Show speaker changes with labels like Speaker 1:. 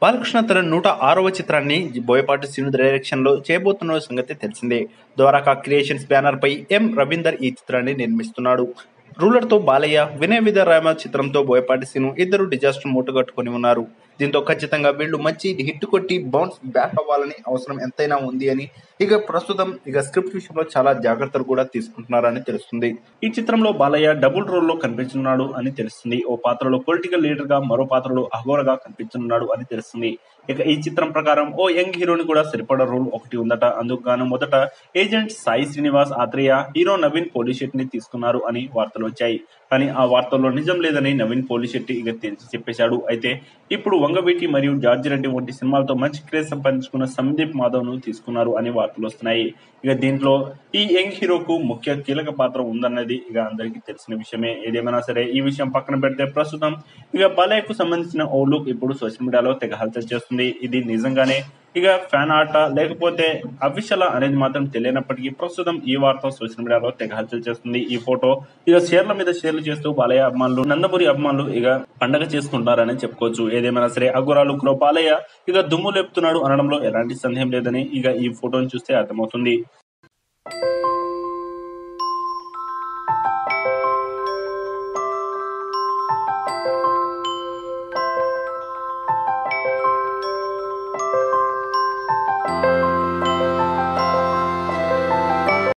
Speaker 1: బాలకృష్ణ తన నూట ఆరవ చిత్రాన్ని బోయపాటి శ్రీను డైరెక్షన్ లో చేయబోతున్న సంగతి తెలిసిందే ద్వారకా క్రియేషన్స్ బ్యానర్ పై ఎం రవీందర్ ఈ చిత్రాన్ని నిర్మిస్తున్నాడు రూలర్ తో బాలయ్య వినయ విధ రామ చిత్రంతో బోయపాటి శ్రీను ఇద్దరు డిజాస్టర్ మూటగట్టుకుని ఉన్నారు దీంతో ఖచ్చితంగా వీళ్ళు మంచి హిట్ కొట్టి బౌన్స్ బ్యాక్ అవ్వాలని అవసరం ఎంతైనా ఉంది అని ఇక ప్రస్తుతం ఇక స్క్రిప్ట్ విషయంలో చాలా జాగ్రత్తలు కూడా తీసుకుంటున్నారని తెలుస్తుంది ఈ చిత్రంలో బాలయ్య డబుల్ రోల్ లో కనిపించనున్నాడు అని తెలుస్తుంది ఓ పాత్రలో పొలిటికల్ లీడర్ గా మరో పాత్రలో అఘోరగా కనిపించనున్నాడు అని తెలుస్తుంది ఇక ఈ చిత్రం ప్రకారం ఓ యంగ్ హీరోని కూడా సరిపడ రోల్ ఒకటి ఉందట అందుకు గాను మొదట ఏజెంట్ సాయి శ్రీనివాస్ ఆత్రేయ హీరో నవీన్ పోలిశెట్టిని తీసుకున్నారు అని వార్తలు వచ్చాయి కానీ ఆ వార్తల్లో నిజం లేదని నవీన్ పోలిశెట్టి ఇక తేల్చి చెప్పేశాడు అయితే ఇప్పుడు వంగవీటి మరియు జార్జి రెడ్డి వంటి సినిమాలతో మంచి క్రేజ్ సంపాదించుకున్న సందీప్ మాధవ్ ను తీసుకున్నారు అని వార్తలు వస్తున్నాయి ఇక దీంట్లో ఈ యంగ్ హీరోకు ముఖ్య కీలక పాత్ర ఉందన్నది ఇక అందరికీ తెలిసిన విషయమే ఏదేమైనా సరే ఈ విషయం పక్కన పెడితే ప్రస్తుతం ఇక బాలయ్యకు సంబంధించిన ఓ లుక్ ఇప్పుడు సోషల్ మీడియాలో తెగ హల్చల్ చేస్తుంది ఇది నిజంగానే ఇక ఫ్యాన్ ఆట లేకపోతే అఫీషియల్ అనేది మాత్రం తెలియనప్పటికీ ప్రస్తుతం ఈ వార్త సోషల్ మీడియాలో తెగ హల్చల్ చేస్తుంది ఈ ఫోటో ఇక షేర్ల మీద షేర్లు చేస్తూ బాలయ్య అభిమానులు నందమూరి అభిమానులు ఇక పండగ చేసుకుంటారని చెప్పుకోవచ్చు ఏదేమైనా సరే అగురా లుక్ లో బాలయ్య ఇక దుమ్ము లేపుతున్నాడు అనడంలో ఎలాంటి సందేహం లేదని ఇక ఈ ఫోటోని చూస్తే అర్థమవుతుంది